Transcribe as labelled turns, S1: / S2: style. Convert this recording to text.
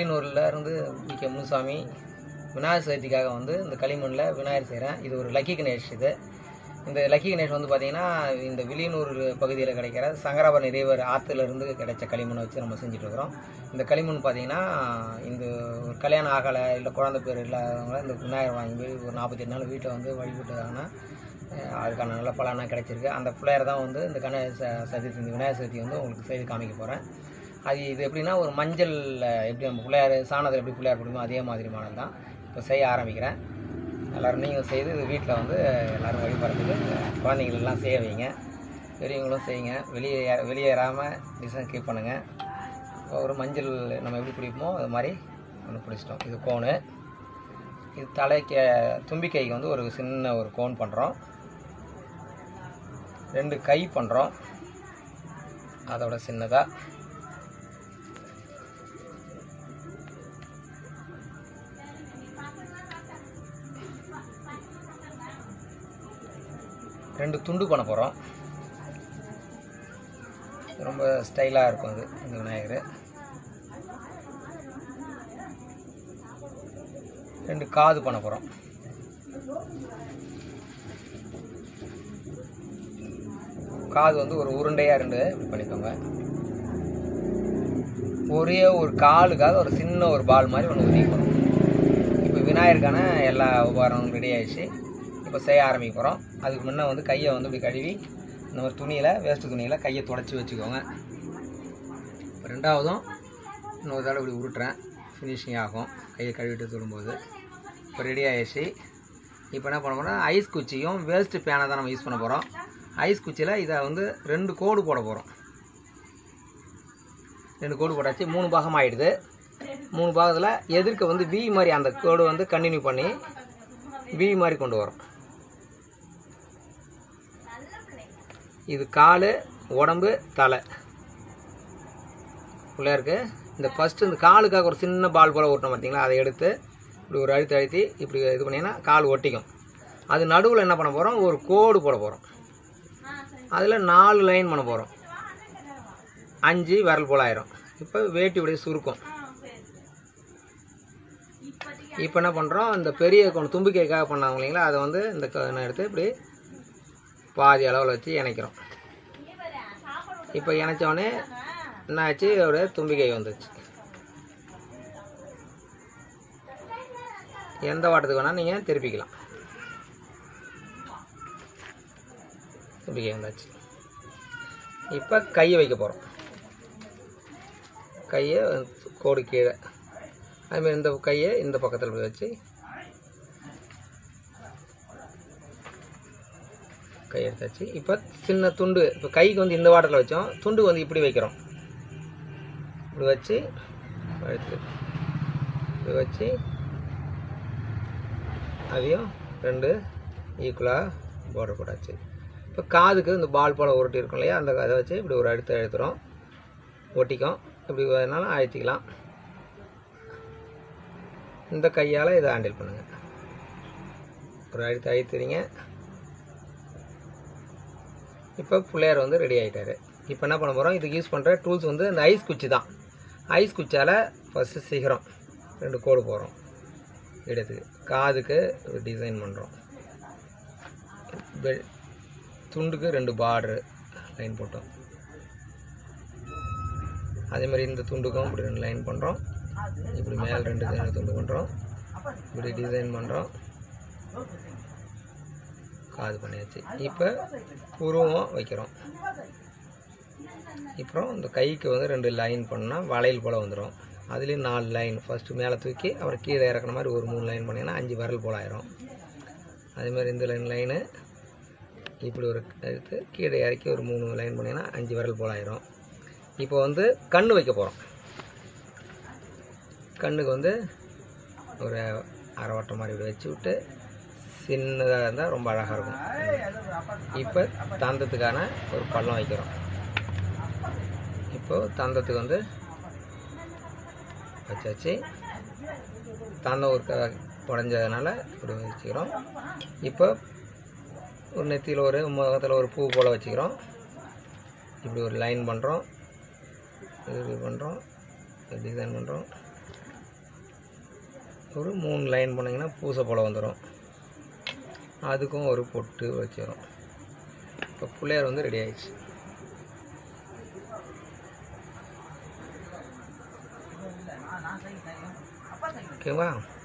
S1: வில்லியனூரில் இருந்து V K Munusamy Vinayagar சதுர்த்திக்காக வந்து இந்த களிமண்ணில் விநாயகர் செய்கிறேன் இது ஒரு லக்கி கணேஷ் இது இந்த லக்கி கணேஷ் வந்து பார்த்திங்கன்னா இந்த வில்லியனூர் பகுதியில் கிடைக்கிற சங்கராபரணி ரிவர் ஆற்றுலேருந்து கிடைச்ச களிமண்ணை வச்சு நம்ம செஞ்சுட்டு இருக்கிறோம் இந்த களிமண் பார்த்திங்கன்னா இந்த ஒரு கல்யாணம் ஆகலை இல்லை குழந்தை பேர் இல்லாதவங்க இந்த விநாயகர் வாங்கி போய் ஒரு நாற்பத்தி நாள் வீட்டில் வந்து வழிபட்டுட்டாங்கன்னா அஹ் அதுக்கான நல்ல பலனாக கிடைச்சிருக்கு அந்த பிள்ளையர் தான் வந்து இந்த கணேச சதுர்த்தி இந்த விநாயகர் சதுர்த்தி வந்து உங்களுக்கு செய்து காமிக்க போகிறேன் அது இது எப்படின்னா ஒரு மஞ்சள் எப்படி நம்ம பிள்ளையார் சாணத்தில் எப்படி பிள்ளையார் பிடிக்குமோ அதே மாதிரி மாடல் தான் இப்போ செய்ய ஆரம்பிக்கிறேன் எல்லோரும் நீங்களும் செய்து வீட்டில் வந்து எல்லோரும் வழிபடுறதுக்கு குழந்தைங்களெல்லாம் செய்ய வைங்க பெரியவங்களும் செய்யுங்க வெளியே வெளியேறாமல் டிசைன் கீப் பண்ணுங்கள் இப்போ ஒரு மஞ்சள் நம்ம எப்படி பிடிப்போமோ அது மாதிரி ஒன்று பிடிச்சிட்டோம் இது கோனு இது தலைக்கு தும்பிக்கைக்கு வந்து ஒரு சின்ன ஒரு கோன் பண்ணுறோம் ரெண்டு கை பண்ணுறோம் அதோட சின்னதாக ரெண்டு துண்டு பண்ண போகிறோம் ரொம்ப ஸ்டைலாக இருக்கும் அது இந்த விநாயகர் ரெண்டு காது பண்ண போகிறோம் காது வந்து ஒரு உருண்டையாக ரெண்டு இப்படி பண்ணிக்கோங்க ஒரே ஒரு காலுக்காக ஒரு சின்ன ஒரு பால் மாதிரி ஒன்று ஊற்றிக்கணும் இப்போ விநாயகருக்கான எல்லா உபகரணங்களும் ரெடி ஆயிடுச்சு இப்போ செய்ய ஆரம்பிக்க போகிறோம் அதுக்கு முன்னே வந்து கையை வந்து இப்படி கழுவி இந்த மாதிரி துணியில் வேஸ்ட்டு துணியில் கையை தொடச்சி வச்சுக்கோங்க இப்போ ரெண்டாவதும் இன்னொரு தடவை இப்படி உருட்டுறேன் ஃபினிஷிங் ஆகும் கையை கழுவிட்டு தொடும்போது இப்போ ரெடி ஆயிடுச்சு இப்போ என்ன பண்ண போகிறோம் ஐஸ் குச்சியும் வேஸ்ட்டு பேனை தான் நம்ம யூஸ் பண்ண போகிறோம் ஐஸ் குச்சியில் இதை வந்து ரெண்டு கோடு போட போகிறோம் ரெண்டு கோடு போட்டாச்சு மூணு பாகம் ஆயிடுது மூணு பாகத்தில் எதிர்க்க வந்து வி மாதிரி அந்த கோடு வந்து கண்டினியூ பண்ணி வி மாதிரி கொண்டு வரோம் இது கால் உடம்பு தலை பிள்ளையாருக்கு இந்த ஃபஸ்ட்டு இந்த காலுக்காக ஒரு சின்ன பால் போல் ஓட்டணும் பார்த்தீங்களா அதை எடுத்து இப்படி ஒரு அழுத்தி அழுத்தி இப்படி இது பண்ணிங்கன்னா கால் ஒட்டிக்கும் அது நடுவில் என்ன பண்ண போகிறோம் ஒரு கோடு போட போகிறோம் அதில் நாலு லைன் பண்ண போகிறோம் அஞ்சு விரல் போல் ஆயிரும் இப்போ வேட்டி உடைய சுருக்கம் இப்போ என்ன பண்ணுறோம் இந்த பெரிய கொண்டு தும்பிக்கைக்காக பண்ணாங்க இல்லைங்களா அதை வந்து இந்த க- நான் எடுத்து இப்படி பாதி அளவில் வச்சு இணைக்கிறோம் இப்போ இணைச்சோடனே என்ன ஆச்சு ஒரு தும்பிக்கை வந்துச்சு எந்த வாட்டத்துக்கு வேணால் நீங்கள் திருப்பிக்கலாம் தும்பிக்கை வந்தாச்சு இப்போ கையை வைக்க போகிறோம் கையை கோடு கீழே அதுமாதிரி இந்த கையை இந்த பக்கத்தில் போய் வச்சு கை எடுத்தாச்சு இப்போ சின்ன துண்டு இப்போ கைக்கு வந்து இந்த வாட்டரில் வச்சோம் துண்டு வந்து இப்படி வைக்கிறோம் இப்படி வச்சு எடுத்து இப்படி வச்சு அதையும் ரெண்டு ஈக்குவலாக பார்டர் போட்டாச்சு இப்போ காதுக்கு இந்த பால் போல் உருட்டி இருக்கும் இல்லையா அந்த அதை வச்சு இப்படி ஒரு அழுத்த அழுத்துறோம் ஒட்டிக்கும் இப்படி வேணாலும் அழுத்திக்கலாம் இந்த கையால் இதை ஹேண்டில் பண்ணுங்கள் ஒரு அழுத்த அழுத்துறீங்க இப்போ பிள்ளையார் வந்து ரெடி ஆகிட்டாரு இப்போ என்ன பண்ண போகிறோம் இதுக்கு யூஸ் பண்ணுற டூல்ஸ் வந்து இந்த ஐஸ் குச்சி தான் ஐஸ் குச்சியால் ஃபஸ்ட்டு சிகரம் ரெண்டு கோடு போகிறோம் இடத்துக்கு காதுக்கு ஒரு டிசைன் பண்ணுறோம் பெல் துண்டுக்கு ரெண்டு பார்டரு லைன் போட்டோம் அதே மாதிரி இந்த துண்டுக்கும் இப்படி ரெண்டு லைன் பண்ணுறோம் இப்படி மேல் ரெண்டு து- துண்டு பண்ணுறோம் இப்படி டிசைன் பண்ணுறோம் காது பண்ணியாச்சு இப்போ உருவம் வைக்கிறோம் அப்புறம் இந்த கைக்கு வந்து ரெண்டு லைன் பண்ணால் வளையல் போல் வந்துடும் அதுலேயும் நாலு லைன் ஃபஸ்ட்டு மேலே தூக்கி அப்புறம் கீழே இறக்குன மாதிரி ஒரு மூணு லைன் பண்ணிங்கன்னா அஞ்சு விரல் போல் ஆயிரும் அதே மாதிரி இந்த லைன் லைனு இப்படி ஒரு எடுத்து கீழே இறக்கி ஒரு மூணு லைன் பண்ணிங்கன்னா அஞ்சு விரல் போல் ஆயிரும் இப்போ வந்து கண்ணு வைக்க போகிறோம் கண்ணுக்கு வந்து ஒரு அரை வட்டம் மாதிரி இப்படி வச்சு விட்டு சின்னதாக இருந்தால் ரொம்ப அழகாக இருக்கும் இப்போ தந்தத்துக்கான ஒரு பள்ளம் வைக்கிறோம் இப்போ தந்தத்துக்கு வந்து வச்சாச்சு தந்தம் ஒரு க உடஞ்சதுனால இப்படி வச்சுக்கிறோம் இப்போ ஒரு நெத்தியில் ஒரு முகத்தில் ஒரு பூ போல் வச்சுக்கிறோம் இப்படி ஒரு லைன் பண்ணுறோம் இப்படி பண்ணுறோம் டிசைன் பண்ணுறோம் ஒரு மூணு லைன் பண்ணிங்கன்னா பூசை போல் வந்துடும் அதுக்கும் ஒரு பொட்டு வச்சிடும் இப்போ பிள்ளையார் வந்து ரெடி ஆயிடுச்சு ஓகேவா